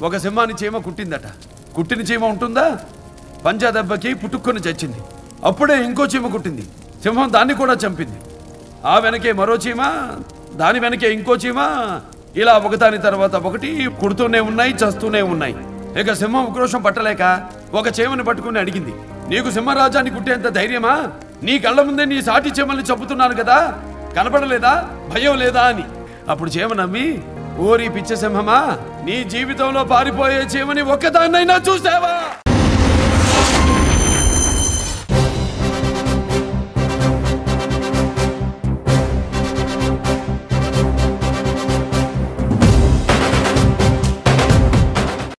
ఒక సింహాన్ని చీమ కుట్టిందట కుట్టిన చీమ ఉంటుందా పంజా దెబ్బకి పుట్టుకొని చచ్చింది అప్పుడే ఇంకో చీమ కుట్టింది సింహం దాన్ని కూడా చంపింది ఆ వెనకే మరో చీమ దాని వెనకే ఇంకో చీమ ఇలా ఒకదాని తర్వాత ఒకటి కుడుతూనే ఉన్నాయి చస్తూనే ఉన్నాయి ఇక సింహం ఉక్రోషం పట్టలేక ఒక చీమని పట్టుకుని అడిగింది నీకు సింహరాజాన్ని కుట్టేంత ధైర్యమా నీ కళ్ళ ముందే నీ సాటి చీమల్ని చంపుతున్నాను కదా కనపడలేదా భయం లేదా అని అప్పుడు చీమ నమ్మి ఓరి పిచ్చ సింహమా నీ జీవితంలో పారిపోయే చీమని ఒక్కదాన్నైనా చూసావా